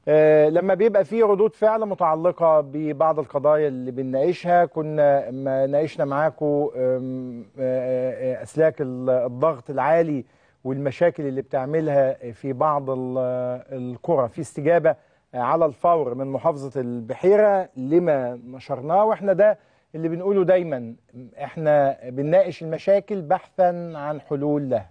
آه، لما بيبقى في ردود فعل متعلقة ببعض القضايا اللي بنناقشها كنا ما ناقشنا معاكم آم، آه، آه، أسلاك ال- الضغط العالي والمشاكل اللي بتعملها في بعض ال- القرى في استجابة على الفور من محافظة البحيرة لما نشرناه واحنا ده اللي بنقوله دايما احنا بنناقش المشاكل بحثا عن حلول لها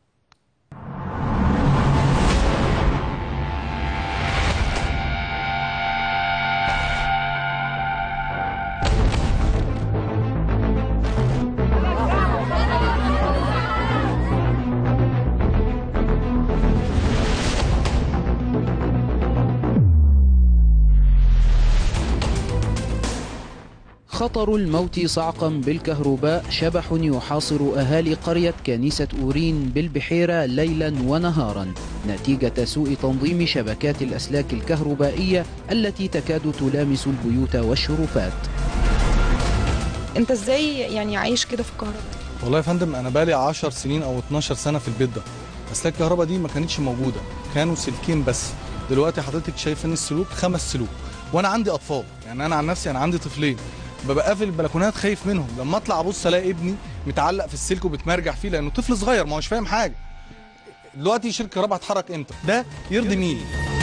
خطر الموت صعقا بالكهرباء شبح يحاصر أهالي قرية كنيسة أورين بالبحيرة ليلا ونهارا نتيجة سوء تنظيم شبكات الأسلاك الكهربائية التي تكاد تلامس البيوت والشرفات انت ازاي يعني عايش كده في الكهرباء والله يا فندم انا بقالي 10 سنين او 12 سنه في البيت ده اسلاك الكهرباء دي ما كانتش موجوده كانوا سلكين بس دلوقتي حضرتك شايف ان السلوك خمس سلوك وانا عندي اطفال يعني انا عن نفسي انا عندي طفلين ببقى قافل البلكونات خايف منهم لما اطلع ابص الاقي ابني متعلق في السلك وبتمرجع فيه لانه طفل صغير ما هوش فاهم حاجه دلوقتي شركه الكهرباء هتحرك امتى ده يرضي مين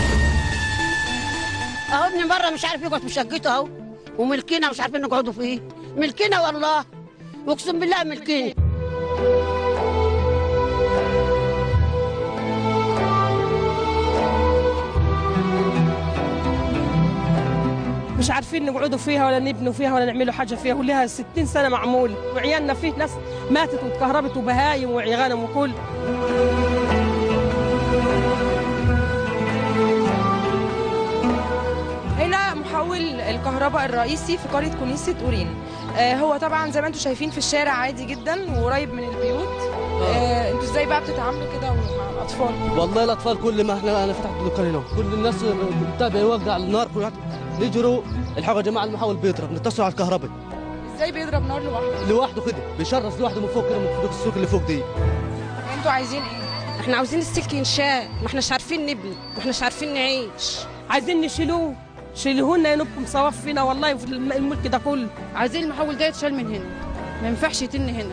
اهو ابني مره مش عارف يقعد في شقته اهو وملكنا مش عارفين نقعدوا فيه ملكنا والله اقسم بالله ملكنا مش عارفين نقعدوا فيها ولا نبنوا فيها ولا نعملوا حاجه فيها ولها 60 سنه معمول وعيالنا فيه ناس ماتت واتكهربت وبهايم وغنم وكل هنا محول الكهرباء الرئيسي في قرية كنيسة أورين آه هو طبعا زي ما انتم شايفين في الشارع عادي جدا وقريب من البيوت آه انتوا ازاي بقى بتتعاملوا كده مع الأطفال والله الاطفال كل ما احنا انا فتحت الدكان هنا كل الناس بتتابع يوقع النار كل واحد يجروا الحقوا يا جماعه المحاول بيضرب نتصلوا على الكهرباء ازاي بيضرب نار لوحده لوحده كده بيشرس لوحده من فوق كده من فوق السوق اللي فوق دي انتوا عايزين ايه احنا عاوزين السلك ينشال ما احناش عارفين نبني ما احناش عارفين نعيش عايزين نشيلوه شيلوه لنا ينبكم صواف فينا والله في الم- الملك ده كله عايزين المحول ده يتشال من هنا ما ينفعش يتن هنا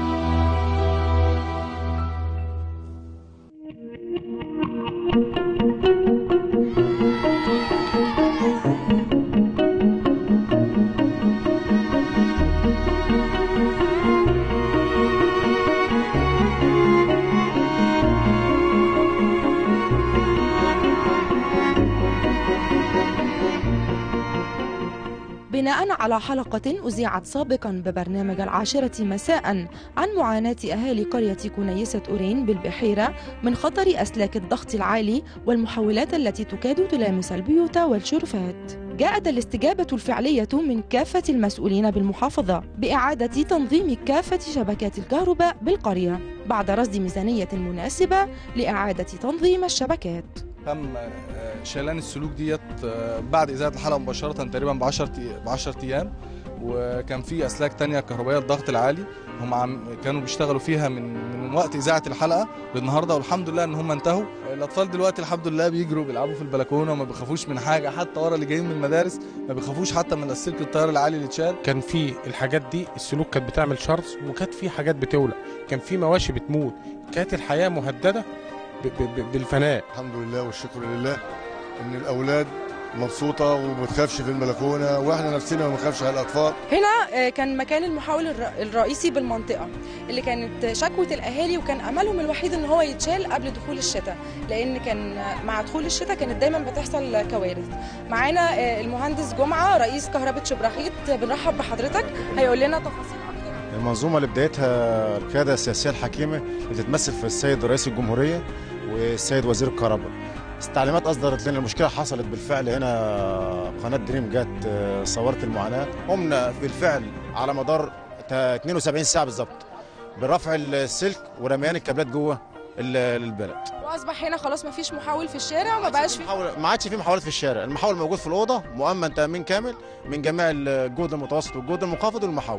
بناء على حلقة أذيعت سابقا ببرنامج العاشرة مساء عن معاناة أهالي قرية كنيسة أورين بالبحيرة من خطر أسلاك الضغط العالي والمحولات التي تكاد تلامس البيوت والشرفات جاءت الاستجابة الفعلية من كافة المسؤولين بالمحافظة بإعادة تنظيم كافة شبكات الكهرباء بالقرية بعد رصد ميزانية مناسبة لإعادة تنظيم الشبكات تم آه، شيلان السلوك ديت آه، بعد اذاعه الحلقه مباشره تقريبا ب 10 ب 10 ايام وكان في اسلاك تانية كهربائيه الضغط العالي هم عم كانوا بيشتغلوا فيها من من وقت اذاعه الحلقه للنهارده والحمد لله ان هم انتهوا الاطفال دلوقتي الحمد لله بيجروا بيلعبوا في البلكونه وما بيخافوش من حاجه حتى ورا اللي جايين من المدارس ما بيخافوش حتى من السلك الطيار العالي اللي اتشال كان في الحاجات دي السلوك كانت بتعمل شرس وكانت في حاجات بتولع كان في مواشي بتموت كانت الحياه مهدده ب- ب- ب- بالفناء الحمد لله والشكر لله ان الاولاد مبسوطه وما تخافش في البلكونه واحنا نفسنا ما بنخافش على الاطفال هنا آه، كان مكان المحاول الر- الرئيسي بالمنطقة اللي كانت شكوى الأهالي وكان أملهم الوحيد إن هو يتشال قبل دخول الشتاء لأن كان مع دخول الشتاء كانت دايما بتحصل كوارث معانا آه، المهندس جمعة رئيس كهرباء شبرخيت بنرحب بحضرتك هيقول لنا تفاصيل أكتر المنظومة اللي بدايتها القيادة السياسية الحكيمة بتتمثل في السيد رئيس الجمهورية والسيد وزير الكهرباء التعليمات أصدرت لنا المشكلة حصلت بالفعل هنا قناة دريم جت آه، صورت المعاناة قمنا بالفعل على مدار تا- 72 ساعة بالظبط برفع السلك ورميان الكابلات جوه ال- البلد وأصبح هنا خلاص مفيش محاول في الشارع وما بقاش في محاول- ما عادش في محاولات في الشارع المحاول موجود في الأوضة مؤمن تأمين كامل من جميع الجهد المتوسط والجهد المنخفض والمحاول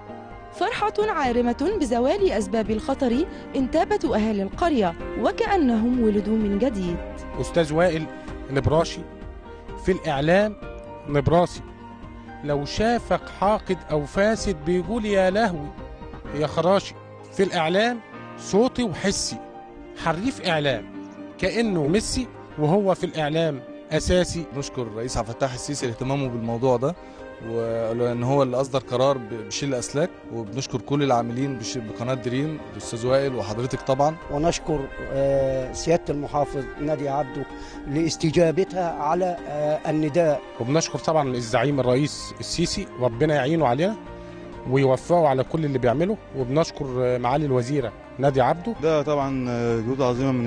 فرحة عارمة بزوال أسباب الخطر انتابت أهالي القرية وكأنهم ولدوا من جديد استاذ وائل البراشي في الاعلام نبراسي لو شافك حاقد او فاسد بيقول يا لهوي يا خراشي في الاعلام صوتي وحسي حريف اعلام كانه ميسي وهو في الاعلام اساسي نشكر الرئيس عبد الفتاح السيسي لاهتمامه بالموضوع ده ولان هو اللي اصدر قرار ب- بشيل الاسلاك وبنشكر كل العاملين بش- بقناه دريم الاستاذ وائل وحضرتك طبعا ونشكر آه، سيادة المحافظ نادي عبده لاستجابتها على آه، النداء وبنشكر طبعا الزعيم الرئيس السيسي ربنا يعينه علينا ويوفقه على كل اللي بيعمله وبنشكر معالي الوزيره نادي عبده ده طبعا جهود عظيمه من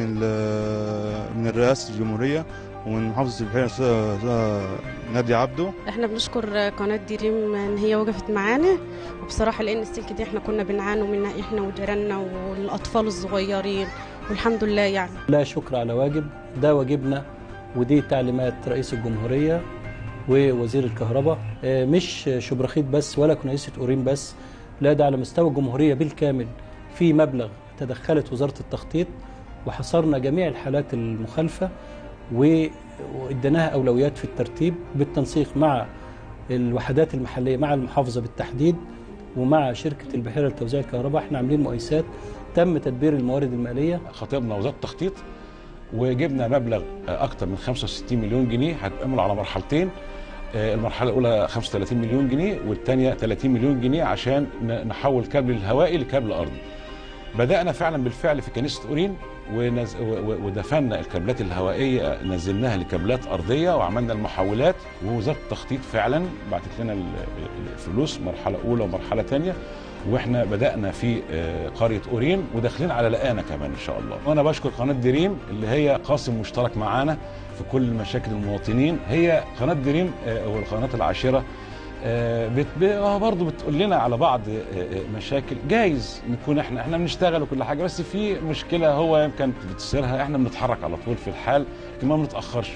ال- من الرئاسه الجمهوريه ومن محافظه البحيره أستاذ- أستاذ نادي عبده احنا بنشكر قناة دريم ان هي وقفت معانا وبصراحة لان السلك دي احنا كنا بنعاني منها احنا وجيراننا والاطفال الصغيرين والحمد لله يعني لا شكر على واجب ده واجبنا ودي تعليمات رئيس الجمهورية ووزير الكهرباء آه، مش شبرخيت بس ولا كنيسة أورين بس لا ده على مستوى الجمهورية بالكامل في مبلغ تدخلت وزارة التخطيط وحصرنا جميع الحالات المخالفة و- واديناها أولويات في الترتيب بالتنسيق مع الوحدات المحلية مع المحافظة بالتحديد ومع شركة البحيرة لتوزيع الكهرباء احنا عاملين مقايسات تم تدبير الموارد المالية خاطبنا وزاره التخطيط وجبنا مبلغ اكثر من 65 مليون جنيه هتعمل على مرحلتين آه، المرحله الاولى 35 مليون جنيه والثانيه 30 مليون جنيه عشان ن- نحول كابل الهوائي لكابل ارضي بدانا فعلا بالفعل في كنيسه اورين ونز... و- و- ودفنا الكابلات الهوائيه نزلناها لكابلات ارضيه وعملنا المحولات ووزاره التخطيط فعلا بعتت لنا ال- ال- الفلوس مرحله اولى ومرحله ثانيه واحنا بدانا في آه، قريه اورين وداخلين على لقانا كمان ان شاء الله وانا بشكر قناه دريم اللي هي قاسم مشترك معانا في كل مشاكل المواطنين هي قناه دريم آه، والقناه العاشره آه، بت... ب- آه، برضه بتقول لنا على بعض آه، آه، مشاكل جايز نكون احنا احنا بنشتغل وكل حاجه بس في مشكله هو يمكن بتصيرها احنا بنتحرك على طول في الحال لكن ما بنتاخرش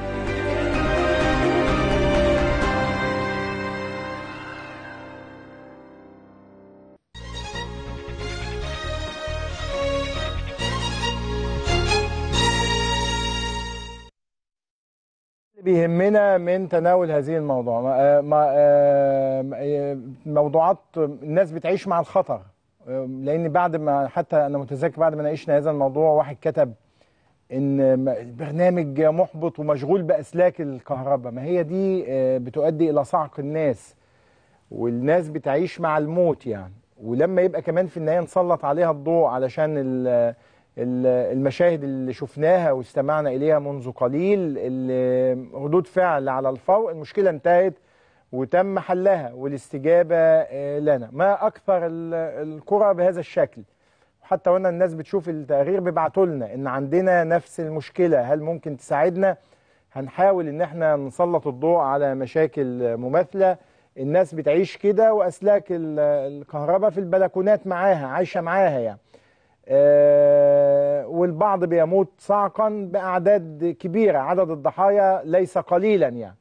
بيهمنا من تناول هذه الموضوع ما ما آه، آه، موضوعات الناس بتعيش مع الخطر آه، لان بعد ما حتى انا متذكر بعد ما ناقشنا هذا الموضوع واحد كتب ان م- البرنامج محبط ومشغول باسلاك الكهرباء ما هي دي آه، بتؤدي الى صعق الناس والناس بتعيش مع الموت يعني ولما يبقى كمان في النهايه نسلط عليها الضوء علشان ال- ال- المشاهد اللي شفناها واستمعنا اليها منذ قليل ال- ردود فعل على الفور المشكله انتهت وتم حلها والاستجابه آه، لنا ما اكثر ال- القرى بهذا الشكل حتى وانا الناس بتشوف التقارير بيبعتوا لنا ان عندنا نفس المشكله هل ممكن تساعدنا هنحاول ان احنا نسلط الضوء على مشاكل مماثله الناس بتعيش كده واسلاك ال- الكهرباء في البلكونات معاها عايشه معاها يعني آه، والبعض بيموت صعقا باعداد كبيره عدد الضحايا ليس قليلا يعني